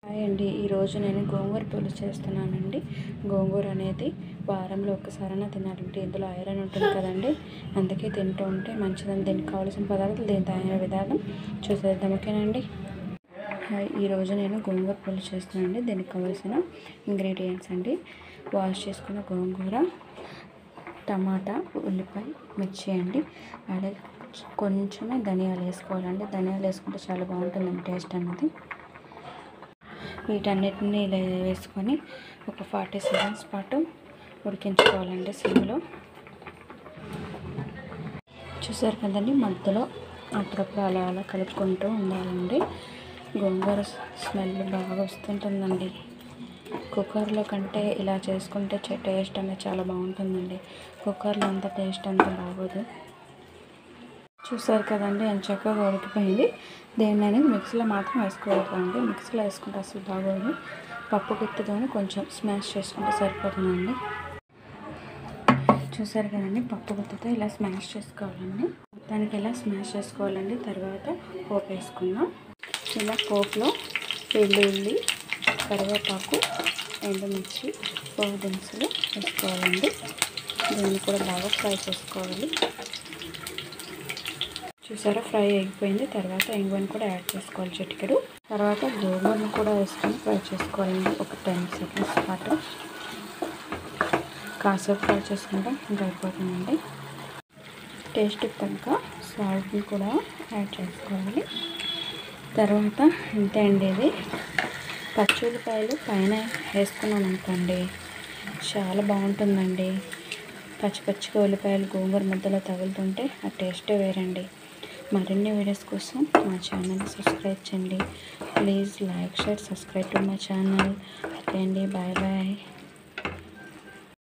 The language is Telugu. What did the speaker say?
హాయ్ అండి ఈరోజు నేను గోంగూర పులుసు చేస్తున్నానండి గోంగూర అనేది వారంలో ఒక్కసారైనా తినాలంటే ఇందులో ఐరన్ ఉంటుంది కదండి అందుకే తింటూ ఉంటే మంచిదని దీనికి కావాల్సిన పదార్థాలు దీని తగిన విధానం చూసేద్దాం ఓకేనండి హాయ్ ఈరోజు నేను గోంగూర పులుసు చేస్తున్నానండి దీనికి కావాల్సిన ఇంగ్రీడియంట్స్ అండి వాష్ చేసుకున్న గోంగూర టమాటా ఉల్లిపాయ మిర్చి అండి అలాగే కొంచెమే ధనియాలు వేసుకోవాలండి ధనియాలు వేసుకుంటే చాలా బాగుంటుందండి టేస్ట్ అనేది వీటన్నిటిని ఇలా వేసుకొని ఒక ఫార్టీ సెకండ్స్ పాటు ఉడికించుకోవాలండి సిమ్లో చూసారు కదండి మధ్యలో అప్పుడప్పుడు అలా అలా కలుపుకుంటూ ఉండాలండి గోంగూర స్మెల్ బాగా వస్తుంటుందండి కుక్కర్లో కంటే ఇలా చేసుకుంటే చే- టేస్ట్ అనేది చాలా బాగుంటుందండి కుక్కర్లో అంత టేస్ట్ అంత బాగోదు చూసారు కదండి ఎంత చక్కగా ఉడికిపోయింది దేన్ని అనేది మిక్సీలో మాత్రం వేసుకోవద్దండి మిక్సీలో వేసుకుంటే అసలు బాగోదు పప్పు గుత్తితోనే కొంచెం స్మాష్ చేసుకుంటే సరిపోతుందండి చూసారు కదండి పప్పు గుత్తితో ఇలా స్మాష్ చేసుకోవాలండి మొత్తానికి ఇలా స్మాష్ చేసుకోవాలండి తర్వాత పోపు వేసుకుందాం ఇలా పోపులో వెల్లుల్లి కరివేపాకు ఎండుమిర్చి పోపు దినుసులు వేసుకోవాలండి దీన్ని కూడా బాగా ఫ్రై చేసుకోవాలి చూసారా ఫ్రై అయిపోయింది తర్వాత ఇంగువని కూడా యాడ్ చేసుకోవాలి చిటికెడు తర్వాత గోంగూరను కూడా వేసుకొని ఫ్రై చేసుకోవాలండి ఒక టెన్ సెకండ్స్ పాటు కాసేపు ఫ్రై చేసుకుంటే ఇంకా అయిపోతుందండి టేస్ట్ తగ్గ సాల్ట్ని కూడా యాడ్ చేసుకోవాలి తర్వాత ఇంతే అండి ఇది పచ్చిమిరపకాయలు పైన వేసుకున్నాం అనుకోండి చాలా బాగుంటుందండి పచ్చి పచ్చిగా ఉల్లిపాయలు గోంగూర ముద్దలో తగులుతుంటే ఆ టేస్టే వేరండి మరిన్ని వీడియోస్ కోసం మా ఛానల్ని సబ్స్క్రైబ్ చేయండి please like share subscribe to my channel okay అండి బాయ్ బాయ్